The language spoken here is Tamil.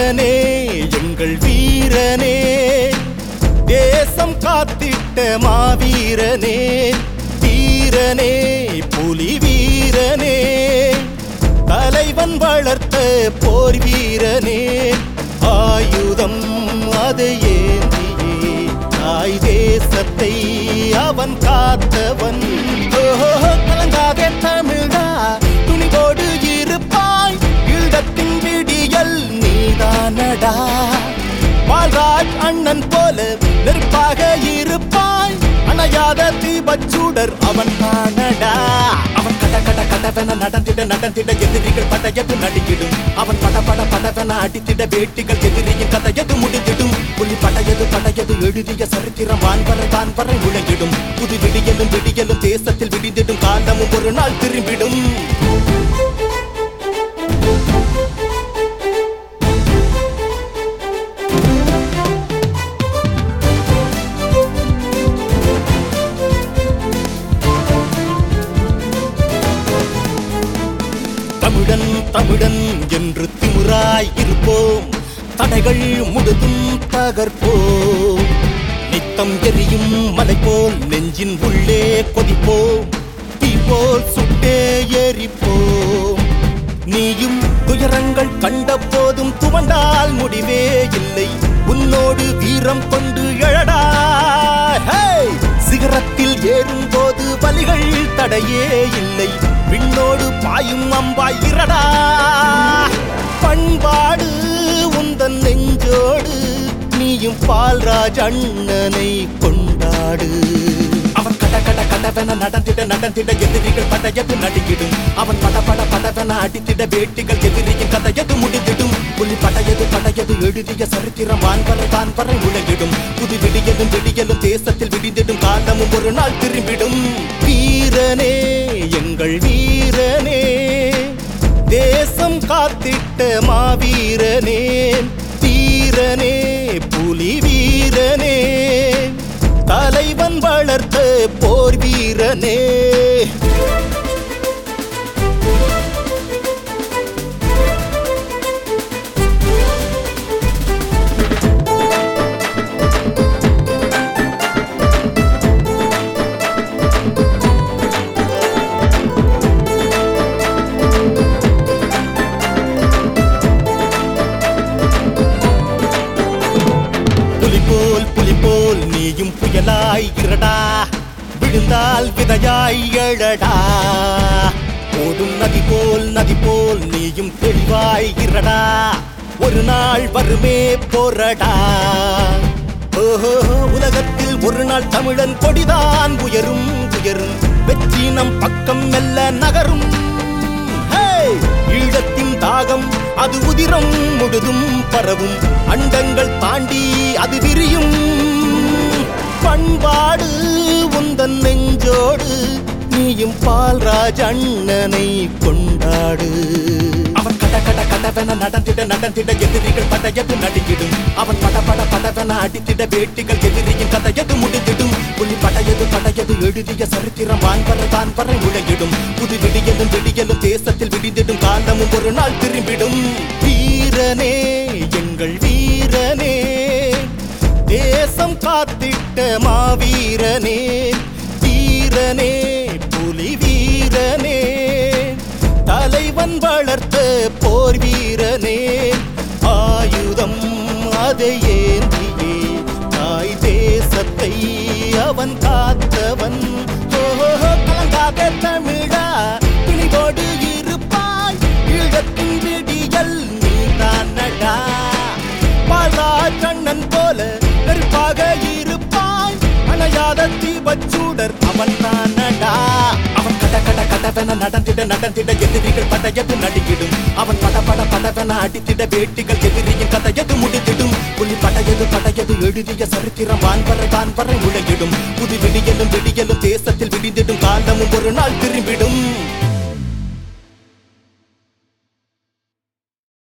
வீரனே எங்கள் வீரனே தேசம் காத்திட்ட மாவீரனே வீரனே புலி வீரனே தலைவன் வளர்த்த போர் வீரனே ஆயுதம் அதை ஏந்தியே தாய் தேசத்தை அவன் காத்தவன் ஓஹோ கலங்காதே தமிழா துணிவோடு இருப்பாய் ஈழத்தின் விடியல் நீதானடா பால்ராஜ் அண்ணன் போல நெருப்பாக இருப்பாய் அணையாத தீபச்சூடர் அவன் தானடா அவன் கட கட கடவென நடந்திட நடந்திட எதிரிகள் படையது நடுங்கிடும் அவன் பட பட படவென அடித்திட வேட்டிகள் எதிரியின் கதையது முடிந்திடும் புலி படையது படையது எழுதிய சரித்திரம் வான்வரை வான்வரை முழங்கிடும் புது விடியலும் விடியலும் தேசத்தில் விடிந்திடும் காலமும் ஒரு நாள் திரும்பிடும் தமிழன் தமிழன் என்று திமுறாய் இருப்போம் தடைகள் முழுதும் தகர்ப்போம் நித்தம் எரியும் மலை போல் நெஞ்சின் உள்ளே கொதிப்போம் தீ போல் சுட்டே எரிப்போம் நீயும் துயரங்கள் கண்ட போதும் துவண்டால் முடிவே இல்லை உன்னோடு வீரம் கொண்டு எழடா ஹே! சிகரத்தில் ஏறும்போது வலிகள் தடையே இல்லை விண்ணோடு பாயும் அம்பாய் இரடா பண்பாடு உந்தன் நெஞ்சோடு நீயும் பால்ராஜ் அண்ணனை கொண்டாடு அவன் கட கட கடவென நடந்திட நடந்திட எதிரிகள் படையது நடுங்கிடும் அவன் பட பட படவென அடித்திட வேட்டிகள் எதிரியின் கதையது முடிந்திடும் புலி படையது படையது எழுதிய சரித்திரம் வான்வரை வான்வரை முழங்கிடும் புது விடியலும் விடியலும் தேசத்தில் விடிந்திடும் காலமும் ஒரு நாள் திரும்பிடும் வீரனே எங்கள் வீரனே தேசம் காத்திட்ட மாவீரனே வீரனே புலி வீரனே தலைவன் வளர்த்த போர் வீரனே புலி போல் புலி போல் நீயும் புயலாய் இரடா விழுந்தால் விதையாய் எழடா ஓடும் நதி போல் நதி போல் நீயும் தெளிவாய் இரடா ஒரு நாள் வருமே போரடா ஓஹோ உலகத்தில் ஒரு நாள் தமிழன் கொடிதான் உயரும் உயரும் வெற்றி நம் பக்கம் மெல்ல நகரும் ஹே! ஈழத்தின் தாகம் அது உதிரம் முழுதும் பரவும் அண்டங்கள் தாண்டி அது விரியும் பண்பாடு உந்தன் நெஞ்சோடு நீயும் பால்ராஜ் அண்ணனை கொண்டாடு அவன் கட கட கடவென நடந்திட நடந்திட எதிரிகள் படையது நடுங்கிடும் அவன் பட பட படவென அடித்திட வேட்டிகள் எதிரியின் கதையது முடிந்திடும் புலி படையது படையது எழுதிய சரித்திரம் வான்வரை வான்வரை முழங்கிடும் புது விடியலும் விடியலும் தேசத்தில் விடிந்திடும் காலமும் ஒரு நாள் திரும்பிடும் வீரனே எங்கள் வீரனே தேசம் காத்திட்ட மாவீரனே வீரனே புலி வீரனே தலைவன் வளர்த்த போர் வீரனே ஆயுதம் அதை ஏந்தியே தாய் தேசத்தை அவன் காத்தவன் ஓஹோ கலங்காத தமிழா துணிவோடு இருப்பாய் ஈழத்தின் விடியல் நீதானடா பால்ராஜ் அண்ணன் போல நெருப்பாக இருப்பாய் அணையாத தீபச்சூடர் அவன் தானடா அவன் கட கட கடவென நடந்திட நடந்திட எதிரிகள் படையது நடுங்கிடும் அவன் பட பட படவென அடித்திட வேட்டிகள் எதிரியின் கதையது முடிந்திடும் புலி படையது படையது எழுதிய சரித்திரம் வான்வரை வான்வரை முழங்கிடும் புது விடியலும் விடியலும் தேசத்தில் விடிந்திடும் காலமும் ஒரு நாள் திரும்பிடும்